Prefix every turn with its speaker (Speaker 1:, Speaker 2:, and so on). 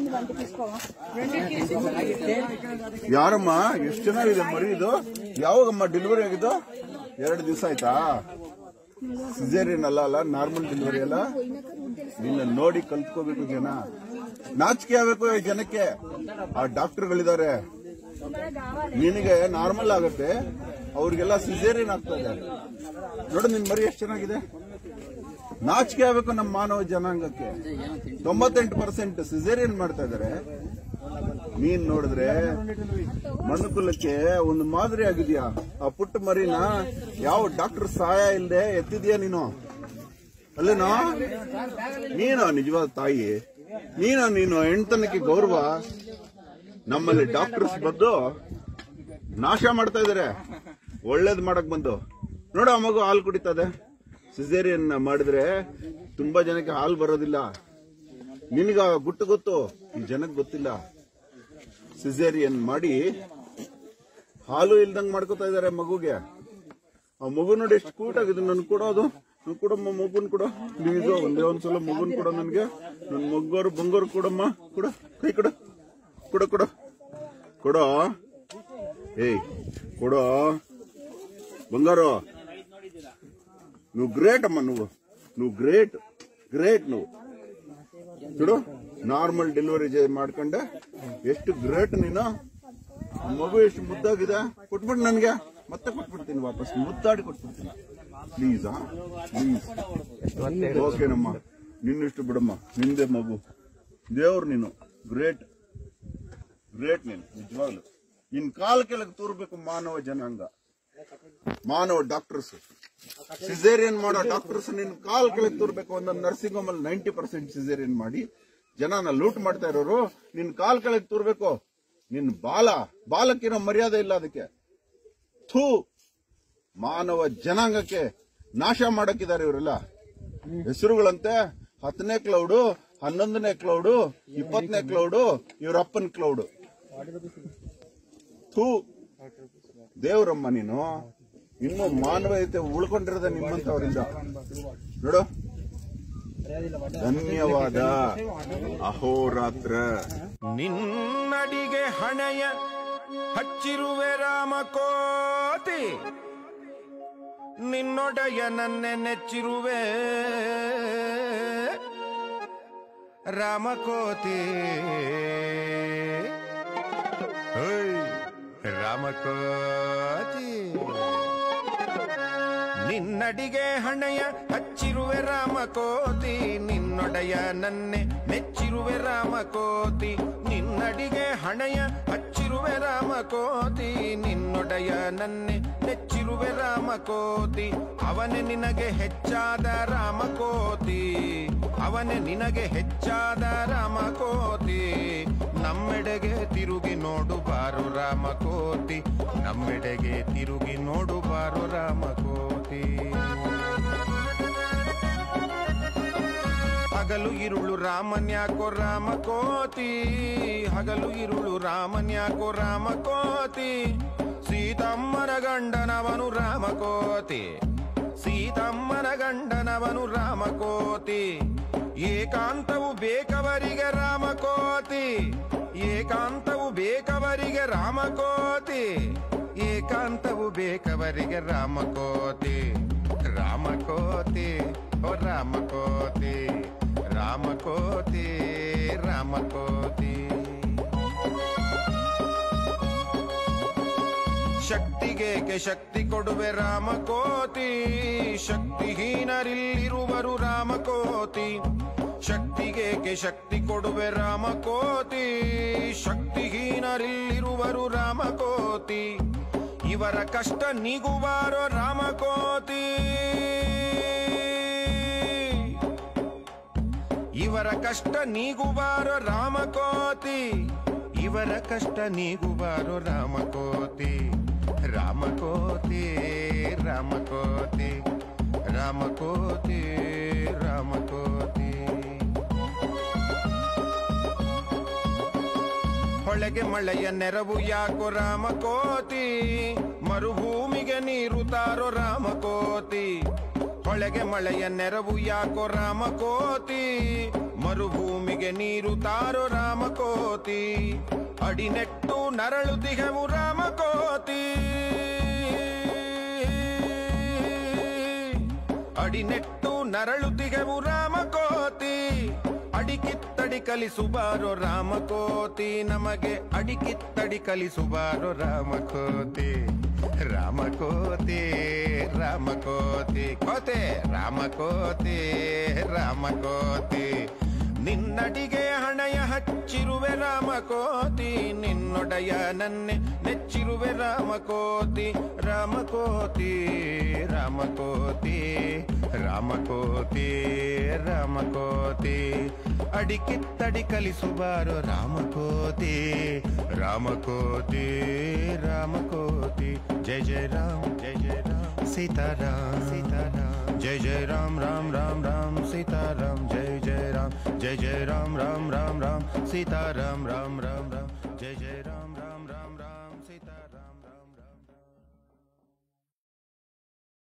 Speaker 1: ಯಾರಮ್ಮ ಎಷ್ಟು ಚೆನ್ನಾಗಿದೆ ಮರಿ ಇದು ಯಾವಾಗಮ್ಮ ಡೆಲಿವರಿ ಆಗಿದ್ದು ಎರಡು ದಿವಸ ಆಯ್ತಾ ಸಿಸೇರಿಯನ್ ಅಲ್ಲ ಅಲ್ಲ ನಾರ್ಮಲ್ ಡೆಲಿವರಿ ಅಲ್ಲ ನಿನ್ನ ನೋಡಿ ಕಲ್ತ್ಕೋಬೇಕು ಜನ ನಾಚಿಕೆ ಆಗ್ಬೇಕು ಈ ಜನಕ್ಕೆ ಆ ಡಾಕ್ಟರ್ಗಳಿದ್ದಾರೆ ನಿನಗೆ ನಾರ್ಮಲ್ ಆಗುತ್ತೆ ಅವ್ರಿಗೆಲ್ಲ ಸಿಸೇರಿಯನ್ ಆಗ್ತಾ ಇದೆ ನೋಡು ನಿನ್ ಮರಿ ಎಷ್ಟು ಚೆನ್ನಾಗಿದೆ ನಾಚಿಕೆ ಆಗ್ಬೇಕು ನಮ್ಮ ಮಾನವ ಜನಾಂಗಕ್ಕೆ ತೊಂಬತ್ತೆಂಟು ಪರ್ಸೆಂಟ್ ಸಿಸೇರಿಯನ್ ಮಾಡ್ತಾ ಇದಾರೆ ನೀನ್ ನೋಡಿದ್ರೆ ಮನುಕುಲಕ್ಕೆ ಒಂದು ಮಾದರಿ ಆಗಿದ್ಯಾ ಆ ಪುಟ್ಟ ಮರಿನ ಯಾವ ಡಾಕ್ಟರ್ ಸಹಾಯ ಇಲ್ಲದೆ ಎತ್ತಿದ್ಯಾ ನೀನು ಅಲ್ಲೇನೋ ನೀನು ನಿಜವಾದ ತಾಯಿ ನೀನು ನೀನು ಹೆಣ್ತನಕ್ಕೆ ಗೌರವ ನಮ್ಮಲ್ಲಿ ಡಾಕ್ಟರ್ಸ್ ಬಂದು ನಾಶ ಮಾಡ್ತಾ ಇದಾರೆ ಒಳ್ಳೇದ್ ಮಾಡಕ್ ಬಂದು ನೋಡು ಆ ಮಗು ಹಾಲು ಕುಡಿತದೆ ಸಿಸೇರಿಯನ್ ಮಾಡಿದ್ರೆ ತುಂಬಾ ಜನಕ್ಕೆ ಹಾಲು ಬರೋದಿಲ್ಲ ನಿನಗ ಗುಟ್ಟು ಗೊತ್ತು ಈ ಜನಕ್ಕೆ ಗೊತ್ತಿಲ್ಲ ಸಿಸೇರಿಯನ್ ಮಾಡಿ ಹಾಲು ಇಲ್ದಂಗ್ ಮಾಡ್ಕೋತಾ ಇದಾರೆ ಮಗುಗೆ ಆ ಮಗು ನೋಡಿ ಎಷ್ಟು ಕ್ಯೂಟ್ ಆಗಿದೆ ನನ್ ಕೊಡೋದು ನನ್ ಕೊಡಮ್ಮ ಮಗುನ್ ಕೊಡ ಪ್ಲೀಸ್ ಒಂದೇ ಒಂದ್ಸಲ ಮಗುನ್ ಕೊಡ ನನ್ಗೆ ನನ್ ಮಗ್ಗೋರು ಬಂಗೋರು ಕೊಡಮ್ಮ ಕೊಡ ಕೈ ಕೊಡ ಕೊಡ ಕೊಡ ಕೊಡೋ ಏಯ್ ಕೊಡೋ ಬಂಗಾರು ನೀವು ಗ್ರೇಟ್ ಅಮ್ಮ ನೀವು ನೀವು ಗ್ರೇಟ್ ಗ್ರೇಟ್ ನೀವು ನೋಡು ನಾರ್ಮಲ್ ಡೆಲಿವರಿ ಮಾಡ್ಕೊಂಡೆ ಎಷ್ಟು ಗ್ರೇಟ್ ನೀನು ಆ ಮಗು ಎಷ್ಟು ಮುದ್ದಾಗಿದೆ ಕೊಟ್ಬಿಟ್ಟು ನನಗೆ ಮತ್ತೆ ಕೊಟ್ಬಿಡ್ತೀನಿ ವಾಪಸ್ ಮುದ್ದಾಡಿ ಕೊಟ್ಬಿಡ್ತೀನಿ ಪ್ಲೀಸ್ ಪ್ಲೀಸ್ ಓಕೆನಮ್ಮ ನಿನ್ನಿಷ್ಟು ಬಿಡಮ್ಮ ನಿಂದೆ ಮಗು ದೇವ್ರು ನೀನು ಗ್ರೇಟ್ ಗ್ರೇಟ್ ನೀನು ನಿಜವಾಗ್ಲು ನಿನ್ ಕಾಲ್ ಕೆಳಗೆ ತೂರ್ಬೇಕು ಮಾನವ ಜನಾಂಗ ಮಾನವ ಡಾಕ್ಟರ್ಸ್ ಸಿಸೇರಿಯನ್ ಮಾಡೋ ಡಾಕ್ಟರ್ಸ್ ನಿನ್ ಕಾಲ್ ಕೆಳಗೆ ತೂರ್ಬೇಕು ಒಂದೊಂದು ನರ್ಸಿಂಗ್ ಹೋಮ್ ಅಲ್ಲಿ ನೈಂಟಿ ಪರ್ಸೆಂಟ್ ಸಿಸೇರಿಯನ್ ಮಾಡಿ ಜನನ ಲೂಟ್ ಮಾಡ್ತಾ ಇರೋರು ನಿನ್ ಕಾಲ್ ಕೆಳಗೆ ತೂರ್ಬೇಕು ನಿನ್ ಬಾಲ ಬಾಲಕ್ಕಿರೋ ಮರ್ಯಾದೆ ಇಲ್ಲ ಅದಕ್ಕೆ ಥೂ ಮಾನವ ಜನಾಂಗಕ್ಕೆ ನಾಶ ಮಾಡಕ್ಕಿದ್ದಾರೆ ಇವರೆಲ್ಲ ಹೆಸರುಗಳಂತೆ ಹತ್ತನೇ ಕ್ಲೌಡು ಹನ್ನೊಂದನೇ ಕ್ಲೌಡು ಇಪ್ಪತ್ತನೇ ಕ್ಲೌಡು ಇವ್ರ ಅಪ್ಪನ ಕ್ಲೌಡು ಥೂ ದೇವ್ರಮ್ಮ ನೀನು ಇನ್ನು ಮಾನವೀಯತೆ ಉಳ್ಕೊಂಡಿರೋದ ನಿಮ್ಮಂತವರಿಂದ ನೋಡು ಧನ್ಯವಾದ ಅಹೋರಾತ್ರ
Speaker 2: ನಿನ್ನಡಿಗೆ ಹಣೆಯ ಹಚ್ಚಿರುವೆ ರಾಮಕೋತಿ ನಿನ್ನೊಡೆಯ ನನ್ನೆ ನೆಚ್ಚಿರುವೆ ರಾಮಕೋತಿ ಓಯ್, ರಾಮಕೋತಿ ನಿನ್ನಡಿಗೆ ಹಣೆಯ ಹಚ್ಚಿರುವೆ ರಾಮಕೋತಿ ನಿನ್ನೊಡೆಯ ನನ್ನೆ ಮೆಚ್ಚಿರುವೆ ರಾಮಕೋತಿ ನಿನ್ನಡಿಗೆ ಹಣೆಯ ಹಚ್ಚಿರುವೆ ರಾಮಕೋತಿ ನಿನ್ನೊಡೆಯ ನನ್ನೆ ನೆಚ್ಚಿರುವೆ ರಾಮಕೋತಿ ಅವನೇ ನಿನಗೆ ಹೆಚ್ಚಾದ ರಾಮಕೋತಿ ಅವನೇ ನಿನಗೆ ಹೆಚ್ಚಾದ ರಾಮಕೋತಿ ನಮ್ಮೆಡೆಗೆ ತಿರುಗಿ ನೋಡು ಬಾರು ರಾಮಕೋತಿ ನಮ್ಮೆಡೆಗೆ ತಿರುಗಿ ನೋಡು ಬಾರು ರಾಮಕೋತಿ ಹಗಲು ಇರುಳು ರಾಮನ್ಯಾಕೋ ರಾಮಕೋತಿ ಹಗಲು ಇರುಳು ರಾಮನ್ಯಾಕೋ ರಾಮಕೋತಿ ಸೀತಮ್ಮನ ಗಂಡನವನು ರಾಮಕೋತಿ ಸೀತಮ್ಮನ ಗಂಡನವನು ರಾಮಕೋತಿ ಏಕಾಂತವು ಬೇಕವರಿಗೆ ರಾಮಕೋತಿ ಏಕಾಂತವು ಬೇಕವರಿಗೆ ರಾಮಕೋತಿ ಏಕಾಂತವು ಬೇಕವರಿಗೆ ರಾಮಕೋತಿ ರಾಮಕೋತಿ ಓ ರಾಮಕೋತಿ ರಾಮಕೋತಿ ರಾಮಕೋತಿ ಶಕ್ತಿಗೇಕೆ ಶಕ್ತಿ ಕೊಡುವೆ ರಾಮಕೋತಿ ಶಕ್ತಿಹೀನರಿಲ್ಲಿರುವರು ರಾಮಕೋತಿ ಶಕ್ತಿಗೇಕೆ ಶಕ್ತಿ ಕೊಡುವೆ ರಾಮಕೋತಿ ಶಕ್ತಿಹೀನರಿಲ್ಲಿರುವರು ರಾಮಕೋತಿ ಇವರ ಕಷ್ಟ ನೀಗುವಾರೋ ರಾಮಕೋತಿ ಇವರ ಕಷ್ಟ ನೀಗುವಾರೋ ರಾಮಕೋತಿ ಇವರ ಕಷ್ಟ ನೀಗುವಾರೋ ರಾಮಕೋತಿ ರಾಮಕೋತಿ ರಾಮಕೋತಿ ರಾಮಕೋತಿ ರಾಮಕೋತಿ ಹೊಳೆಗೆ ಮಳೆಯ ನೆರವು ಯಾಕೋ ರಾಮಕೋತಿ ಮರುಭೂಮಿಗೆ ನೀರು ತಾರೋ ರಾಮಕೋತಿ ಹೊಳೆಗೆ ಮಳೆಯ ನೆರವು ಯಾಕೋ ರಾಮಕೋತಿ ಮರುಭೂಮಿಗೆ ನೀರು ತಾರೋ ರಾಮಕೋತಿ ಅಡಿನೆಟ್ಟು ನರಳುತಿಗೆವು ರಾಮಕೋತಿ ಅಡಿನೆಟ್ಟು ನರಳುತಿಗೆವು ರಾಮಕೋತಿ ಅಡಿಕಿತ್ತಡಿ ಕಲಿಸುಬಾರೋ ರಾಮಕೋತಿ ನಮಗೆ ಅಡಿಕಿತ್ತಡಿ ಕಲಿಸುಬಾರೋ ರಾಮಕೋತಿ ರಾಮಕೋತಿ ರಾಮಕೋತಿ ಕೋತೆ ರಾಮಕೋತಿ ರಾಮಕೋತಿ ನಿನ್ನಡಿಗೆ ಹಣಯ ಹಚ್ಚಿರುವೆ ರಾಮಕೋತಿ ನಿನ್ನೊಡೆಯ ನನ್ನೆ ನೆಚ್ಚಿರುವೆ ರಾಮಕೋತಿ ರಾಮಕೋತಿ ರಾಮಕೋತಿ ರಾಮಕೋತಿ ರಾಮಕೋತಿ ಅಡಿಕಿತ್ತಡಿ ಕಲಿಸುಬಾರೋ ರಾಮಕೋತಿ ರಾಮಕೋತಿ ರಾಮಕೋತಿ ಜಯ ಜಯ ರಾಮ್ ಜಯ ಜಯ ರಾಮ್ ಸೀತಾರಾಮ್ ಸೀತಾರಾಮ್ जय जय राम राम राम राम सीता राम जय जय राम जय जय राम राम राम राम सीता राम राम राम राम जय जय राम